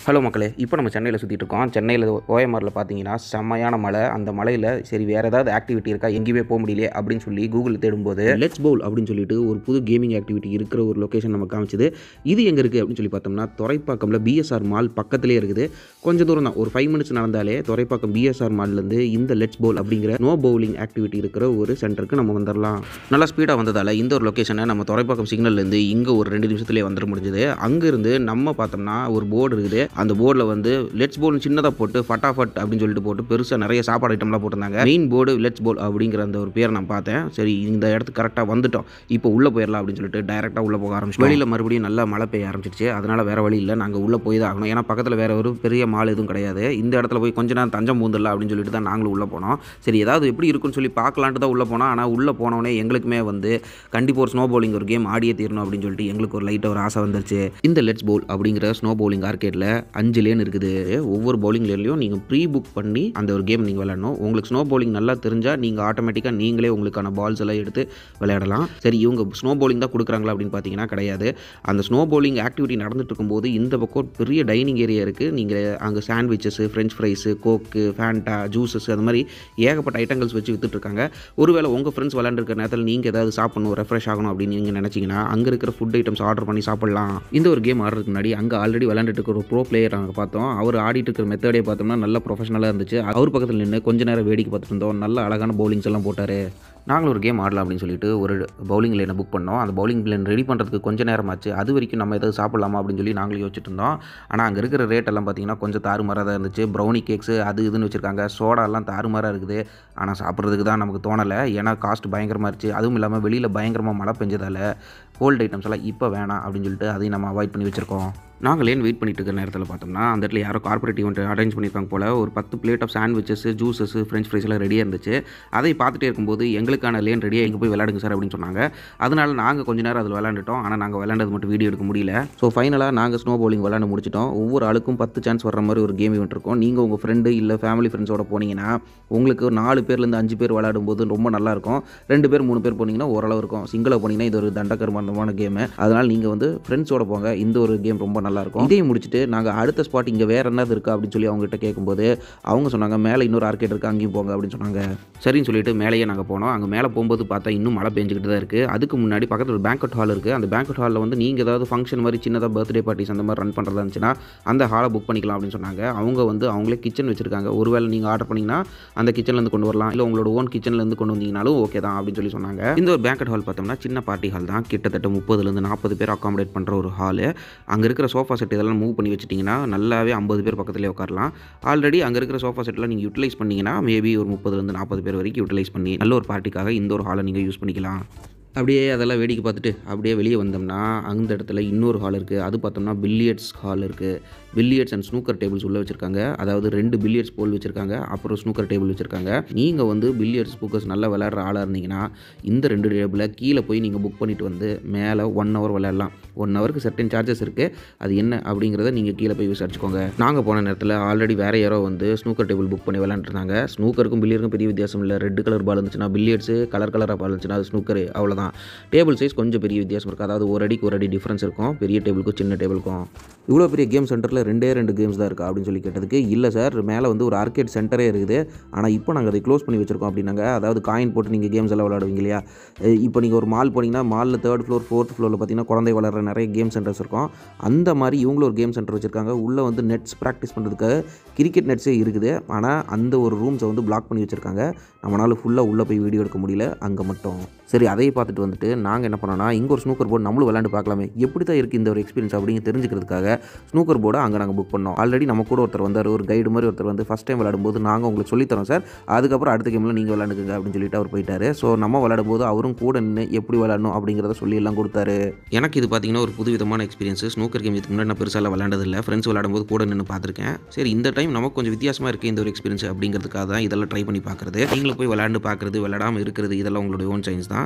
hello மக்களே இப்போ நம்ம சென்னையில் சுற்றிட்டு இருக்கோம் சென்னையில் ஓஎம்ஆரில் பார்த்தீங்கன்னா செம்மையான மலை அந்த மலையில் சரி வேறு ஏதாவது ஆக்டிவிட்டி இருக்கா எங்கேயுமே போக முடியலையே அப்படின்னு சொல்லி கூகுள் தேடும்போது லெட்ஸ் பவுல் அப்படின்னு சொல்லிட்டு ஒரு புது கேமிங் ஆக்டிவிட்டி இருக்கிற ஒரு லொக்கேஷன் நம்ம காமிச்சது இது எங்கே இருக்குது அப்படின்னு சொல்லி பார்த்தோம்னா துறைப்பாக்கம்ல பிஎஸ்ஆர் மால் பக்கத்துலேயே இருக்குது கொஞ்சம் தூரம் தான் ஒரு ஃபைவ் மினிட்ஸ் நடந்தாலே துறைப்பாக்கம் பிஎஸ்ஆர் மால்லேருந்து இந்த லெட்ஸ் பவுல் அப்படிங்கிற நோ பவுலிங் ஆக்டிவிட்டி இருக்கிற ஒரு சென்டருக்கு நம்ம வந்துடலாம் நல்லா ஸ்பீடாக வந்ததால் இந்த ஒரு லொக்கேஷனை நம்ம துறைப்பாக்கம் சிக்னல்லேருந்து இங்கே ஒரு ரெண்டு நிமிஷத்துலேயே வந்துட முடிஞ்சது அங்கேருந்து நம்ம பார்த்தோம்னா ஒரு போர்டு இருக்குது அந்த போர்டில் வந்து லெட்ஸ் போல் சின்னதாக போட்டு ஃபட்டாஃபட் அப்படின்னு சொல்லிட்டு போட்டு பெருசாக நிறைய சாப்பாடு ஐட்டம்லாம் போட்டிருந்தாங்க மெயின் போர்டு லெட்ஸ் போல் அப்படிங்கிற அந்த ஒரு பேரை நான் பார்த்தேன் சரி இந்த இடத்துக்கு கரெக்டாக வந்துட்டோம் இப்போ உள்ளே போயிடலாம் அப்படின்னு சொல்லிட்டு டைரெக்டாக உள்ளே போக ஆரம்பிச்சு வெளியில் மறுபடியும் நல்லா மழை பெய்ய ஆரம்பிச்சிருச்சு அதனால் வேறு வழி இல்லை நாங்கள் உள்ளே போய் தான் ஆகணும் ஏன்னா பக்கத்தில் வேறு ஒரு பெரிய மால் எதுவும் கிடையாது இந்த இடத்துல போய் கொஞ்ச நேரம் தஞ்சம் பூந்துடலாம் அப்படின்னு சொல்லிட்டு தான் நாங்களும் உள்ளே போனோம் சரி ஏதாவது எப்படி இருக்குன்னு சொல்லி பார்க்கலான்ட்டு தான் உள்ளே போனோம் ஆனால் உள்ளே போனோடனே எங்களுக்குமே வந்து கண்டிப்பாக ஒரு ஸ்னோ பவுலிங் ஒரு கேம் ஆடியே தீரணும் அப்படின்னு சொல்லிட்டு எங்களுக்கு ஒரு லைட்டாக ஒரு ஆசை வந்துருச்சு இந்த லெட்ஸ் பவுல் அப்படிங்கிற ஸ்னோ பவுலிங் ஆர்கேட்டில் அஞ்சு லேன் இருக்குது ஒவ்வொரு பவுலிங் லேன்லையும் நீங்கள் ப்ரீ புக் பண்ணி அந்த ஒரு கேம் நீங்கள் விளையாடணும் உங்களுக்கு ஸ்னோ பவுலிங் நல்லா தெரிஞ்சால் நீங்கள் ஆட்டோமேட்டிக்காக நீங்களே உங்களுக்கான பால்ஸ் எல்லாம் எடுத்து விளையாடலாம் சரி இவங்க ஸ்னோ பவுலிங் தான் கொடுக்குறாங்களா அப்படின்னு பார்த்தீங்கன்னா கிடையாது அந்த ஸ்னோ பவுலிங் ஆக்டிவிட்டி நடந்துட்டு இருக்கும்போது இந்த பக்கம் பெரிய டைனிங் ஏரியா இருக்குது நீங்கள் அங்கே sandwiches french fries coke Fanta juices அது மாதிரி ஏகப்பட்ட ஐட்டங்கள்ஸ் வச்சு வித்துட்டு இருக்காங்க ஒருவேளை உங்கள் ஃப்ரெண்ட்ஸ் விளையாண்டுருக்க நேரத்தில் நீங்கள் ஏதாவது சாப்பிடணும் ரெஃப்ரெஷ் ஆகணும் அப்படின்னு நீங்கள் நினச்சிங்கன்னா அங்கே இருக்கிற ஃபுட் ஐட்டம்ஸ் ஆர்டர் பண்ணி சாப்பிடலாம் இந்த ஒரு கேம் ஆடுறதுக்கு முன்னாடி அங்கே ஆல்ரெடி விளையாண்டுட்டு இருக்கிற ஒரு ப்ரோ பிளேயர் நாங்கள் பார்த்தோம் அவர் ஆடிட்டு இருக்கிற மெத்தடே பார்த்தோம்னா நல்ல ப்ரொஃபஷனலாக இருந்துச்சு அவர் பக்கத்தில் நின்று கொஞ்ச நேரம் வேடிக்கை பார்த்துட்டு இருந்தோம் நல்ல அழகான பவுலிங்ஸ் எல்லாம் போட்டார் நாங்களும் ஒரு கேம் ஆடலாம் அப்படின்னு சொல்லிட்டு ஒரு பவுலிங் லேனை புக் பண்ணோம் அந்த பவுலிங் லேன் ரெடி பண்ணுறதுக்கு கொஞ்ச நேரம் ஆச்சு அது வரைக்கும் நம்ம எதாவது சாப்பிடலாமா அப்படின்னு சொல்லி நாங்களும் யோசிச்சுட்டு இருந்தோம் ஆனால் அங்கே இருக்கிற ரேட் எல்லாம் பார்த்தீங்கன்னா கொஞ்சம் தாறுமாறாக தான் இருந்துச்சு ப்ரௌனி கேக்ஸு அது இதுன்னு வச்சுருக்காங்க சோடாலாம் தாறுமாறாக இருக்குது ஆனால் சாப்பிட்றதுக்கு தான் நமக்கு தோணலை ஏன்னா காஸ்ட் பயங்கரமாக இருந்துச்சு அதுவும் இல்லாமல் வெளியில் பயங்கரமாக மழை பெஞ்சதால் கோல்டு ஐட்டம்ஸ் எல்லாம் இப்போ வேணாம் அப்படின்னு சொல்லிட்டு அதையும் நம்ம அவாய்ட் பண்ணி வச்சுருக்கோம் நாங்கள் லேன் வெயிட் பண்ணிட்டு இருக்கிற நேரத்தில் பார்த்தோம்னா அந்த இடத்துல யாரோ கார்பரேட் ஈவெண்ட் அரேஞ்ச் பண்ணியிருக்காங்க போல் ஒரு பத்து plate of sandwiches juices french fries எல்லாம் ரெடியாக இருந்துச்சு அதை பார்த்துட்டே இருக்கும்போது எங்களுக்கான லேன் ரெடியாக எங்கே போய் விளையாடுங்க சார் அப்படின்னு சொன்னாங்க அதனால நாங்கள் கொஞ்ச நேரம் அதில் விளையாண்டுட்டோம் ஆனால் நாங்கள் விளையாண்டது மட்டும் வீடியோ எடுக்க முடியல ஸோ ஃபைனலாக நாங்கள் ஸ்னோ பவுலிங் விளையாண்டு முடிச்சிட்டோம் ஒவ்வொரு ஆளுக்கும் பத்து சான்ஸ் வர்ற மாதிரி ஒரு கேம் ஈவெண்ட் இருக்கும் நீங்கள் உங்கள் ஃப்ரெண்டு இல்லை ஃபேமிலி ஃப்ரெண்ட்ஸோட போனீங்கன்னா உங்களுக்கு ஒரு நாலு பேர்லேருந்து அஞ்சு பேர் விளையாடும் போது ரொம்ப நல்லாயிருக்கும் ரெண்டு பேர் மூணு பேர் போனீங்கன்னா ஓரளவு இருக்கும் சிங்கிளாக போனீங்கன்னா இது ஒரு தண்டக்கர்மந்தமான கேமு அதனால் நீங்கள் வந்து ஃப்ரெண்ட்ஸோட போங்க இந்த ஒரு கேம் ரொம்ப நல்லாயிருக்கும் இதையும் முடிச்சுட்டு நாங்கள் அடுத்த ஸ்பாட் இங்கே வேறு என்னது இருக்கா அப்படின்னு சொல்லி அவங்ககிட்ட கேட்கும்போது அவங்க சொன்னாங்க மேலே இன்னொரு ஆர்கேட் இருக்குது அங்கேயும் போங்க அப்படின்னு சொன்னாங்க சரின்னு சொல்லிட்டு மேலேயே நாங்கள் போனோம் அங்கே மேலே போகும்போது பார்த்தா இன்னும் மழை பெஞ்சிக்கிட்டு தான் இருக்குது அதுக்கு முன்னாடி பக்கத்தில் ஒரு பேங்க்வெட் ஹால் இருக்குது அந்த பேங்க்வெட் ஹாலில் வந்து நீங்கள் ஏதாவது ஃபங்க்ஷன் மாதிரி சின்னதாக பர்த்டே பார்ட்டிஸ் அந்த மாதிரி ரன் பண்ணுறதா இருந்துச்சுன்னா அந்த ஹாலை புக் பண்ணிக்கலாம் அப்படின்னு சொன்னாங்க அவங்க வந்து அவங்களே கிச்சன் வச்சிருக்காங்க ஒருவேளை நீங்கள் ஆர்டர் பண்ணிங்கன்னா அந்த கிச்சன்லேருந்து கொண்டு வரலாம் இல்லை உங்களோட ஓன் கிச்சன்லேருந்து கொண்டு வந்தீங்கனாலும் ஓகே தான் அப்படின்னு சொல்லி சொன்னாங்க இந்த ஒரு பேங்க்வெட் ஹால் பார்த்தோம்னா சின்ன பார்ட்டி ஹால் தான் கிட்டத்தட்ட முப்பதுலேருந்து நாற்பது பேர் அகாமடேட் பண்ணுற ஒரு ஹாலு அங்கே இருக்கிற சோஃபா செட் இதெல்லாம் மூவ் பண்ணி வச்சிட்டிங்கன்னா நல்லாவே ஐம்பது பேர் பக்கத்துலேயே உட்காரலாம் ஆல்ரெடி அங்கே இருக்கிற சோஃபா செட்லாம் நீங்கள் யூட்டிலைஸ் பண்ணிங்கன்னா மேபி ஒரு முப்பதுலேருந்து நாற்பது பேர் வரைக்கும் யூட்டிலைஸ் பண்ணி நல்ல ஒரு பார்ட்டிக்காக இந்த ஒரு ஹாலை நீங்கள் யூஸ் பண்ணிக்கலாம் அப்படியே அதெல்லாம் வேடிக்கை பார்த்துட்டு அப்படியே வெளியே வந்தோம்னா அந்த இடத்துல இன்னொரு ஹால் இருக்குது அது பார்த்தோம்னா பில்லியட்ஸ் ஹால் இருக்குது பில்லியட்ஸ் அண்ட் ஸ்னூக்கர் டேபிள்ஸ் உள்ளே வச்சுருக்காங்க அதாவது ரெண்டு பில்லியட்ஸ் போல் வச்சுருக்காங்க அப்புறம் ஸ்னூக்கர் டேபிள் வச்சுருக்காங்க நீங்கள் வந்து பில்லியட்ஸ் புக்கர்ஸ் நல்லா விளையாடுற ஆளாக இருந்தீங்கன்னா இந்த ரெண்டு டேபிளை கீழே போய் நீங்கள் புக் பண்ணிட்டு வந்து மேலே ஒன் ஹவர் விளையாடலாம் ஒன் ஹவருக்கு சர்டன் சார்ஜஸ் இருக்குது அது என்ன அப்படிங்கிறத நீங்கள் கீழே போய் விசாரிச்சுக்கோங்க நாங்கள் போன நேரத்தில் ஆல்ரெடி வேறு யாரோ வந்து ஸ்னூக்கர் டேபிள் புக் பண்ணி விளையாண்டுருந்தாங்க ஸ்னூக்கருக்கும் பில்லியருக்கும் பெரிய வித்தியாசம் இல்லை ரெட் கலர் பால் இருந்துச்சுன்னா பில்லியட்ஸு கலர் கலராக பால் இருந்துச்சுன்னா அது ஸ்னூக்கர் அவ்வளோதான் டேபிள் சைஸ் கொஞ்சம் பெரிய வித்தியாசம் இருக்குது அதாவது ஒரு அடிக்கு ஒரு அடி டிஃப்ரென்ஸ் இருக்கும் பெரிய டேபிளுக்கும் சின்ன டேபிளுக்கும் இவ்வளோ பெரிய கேம் சென்டரில் ரெண்டே ரெண்டு கேம்ஸ் தான் இருக்கா அப்படின்னு சொல்லி கேட்டதுக்கு இல்லை சார் மேலே வந்து ஒரு ஆர்கேட் சென்டரே இருக்குது ஆனால் இப்போ நாங்கள் அதை க்ளோஸ் பண்ணி வச்சுருக்கோம் அப்படின்னாங்க அதாவது காயின் போட்டு நீங்கள் கேம்ஸ் எல்லாம் விளையாடுவீங்க இல்லையா அஹ் இப்போ நீங்கள் ஒரு மால் போனீங்கன்னா மாலில் தேர்ட் ஃப்ளோர் ஃபோர்த் ஃப்ளோரில் பார்த்தீங்கன்னா குழந்தை வளர்கிற நிறைய கேம் சென்டர்ஸ் இருக்கும் அந்த மாதிரி இவங்களும் ஒரு கேம் சென்டர் வச்சுருக்காங்க உள்ளே வந்து நெட்ஸ் ப்ராக்டிஸ் பண்ணுறதுக்காக கிரிக்கெட் நெட்ஸே இருக்குது ஆனால் அந்த ஒரு ரூம்ஸை வந்து பிளாக் பண்ணி வச்சுருக்காங்க நம்மளால் ஃபுல்லாக உள்ளே போய் வீடியோ எடுக்க முடியல அங்கே மட்டும் சரி அதையே பார்த்துட்டு வந்துட்டு நாங்கள் என்ன பண்ணோம்னா இங்கே ஒரு ஸ்னூக்கர் போர்டு நம்மளும் விளையாண்டு பார்க்கலாமே எப்படி தான் இருக்குது இந்த ஒரு எக்ஸ்பீரியன்ஸ் அப்படிங்க தெரிஞ்சுக்கிறதுக்காக ஸ்னூக்கர் போர்டை அங்கே நாங்கள் புக் பண்ணோம் ஆல்ரெடி நம்ம கூட ஒருத்தர் வந்தார் ஒரு கைடு மாதிரி ஒருத்தர் வந்து ஃபஸ்ட் டைம் விளையாடும்போது நாங்கள் உங்களுக்கு சொல்லித்தரோம் சார் அதுக்கப்புறம் அடுத்த கேமில் நீங்கள் விளையாண்டுக்குங்க அப்படின்னு சொல்லிட்டு அவர் போயிட்டாரு ஸோ நம்ம விளையாடும்போது அவரும் கூட நின்று எப்படி விளையாடணும் அப்படிங்கிறத சொல்லி எல்லாம் கொடுத்தாரு எனக்கு இது பார்த்தீங்கன்னா ஒரு புது விதமான எக்ஸ்பீரியன்ஸ் ஸ்னூக்கர் கேம் இதுக்கு முன்னாடி நான் பெருசாக விளையாண்டதில்லை ஃப்ரெண்ட்ஸ் விளையாடும்போது கூட நின்று பார்த்துருக்கேன் சரி இந்த டைம் நமக்கு கொஞ்சம் வித்தியாசமாக இருக்குது இந்த ஒரு எக்ஸ்பீரியன்ஸ் அப்படிங்கிறதுக்காக தான் இதெல்லாம் ட்ரை பண்ணி பார்க்குறது நீங்களும் போய் விளையாண்டு பார்க்குறது விளையாடாமல் இருக்கிறது இதெல்லாம் உங்களுடைய ஓன் சயின்ஸ் தான் ஆனால் இந்த இடத்துல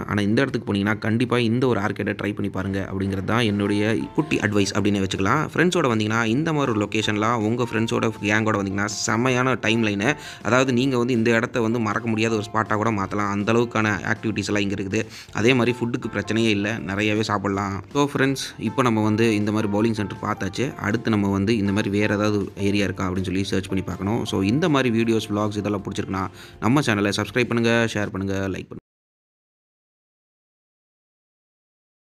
இடத்துக்கு போனீங்கன்னா கண்டிப்பாக இந்த ஒரு ஆர்கேடை ட்ரை பண்ணி பாருங்கள் அப்படிங்கிறது தான் என்னுடைய குட்டி அட்வைஸ் அப்படின்னு வச்சுக்கலாம் ஃப்ரெண்ட்ஸோட வந்தீங்கன்னா இந்த மாதிரி ஒரு லொக்கேஷன்லாம் உங்கள் ஃப்ரெண்ட்ஸோட கேங்கோட வந்தீங்கன்னா செம்மையான டைம் லைனு அதாவது நீங்கள் வந்து இந்த இடத்த வந்து மறக்க முடியாத ஒரு ஸ்பாட்டாக கூட மாற்றலாம் அந்த அளவுக்கான ஆக்டிவிட்டீஸ் எல்லாம் இங்கே இருக்குது அதே மாதிரி ஃபுட்டுக்கு பிரச்சனையே இல்லை நிறையவே சாப்பிட்லாம் ஸோ ஃப்ரெண்ட்ஸ் இப்போ நம்ம வந்து இந்த மாதிரி பவுலிங் சென்டர் பார்த்தாச்சு அடுத்து நம்ம வந்து இந்த மாதிரி வேறு ஏதாவது ஏரியா இருக்கா அப்படின்னு சொல்லி சர்ச் பண்ணி பார்க்கணும் ஸோ இந்த மாதிரி வீடியோஸ் vlogs இதெல்லாம் பிடிச்சிருக்குன்னா நம்ம சேனலை சப்ஸ்கிரைப் பண்ணுங்கள் ஷேர் பண்ணுங்கள் லைக் பண்ணுங்கள்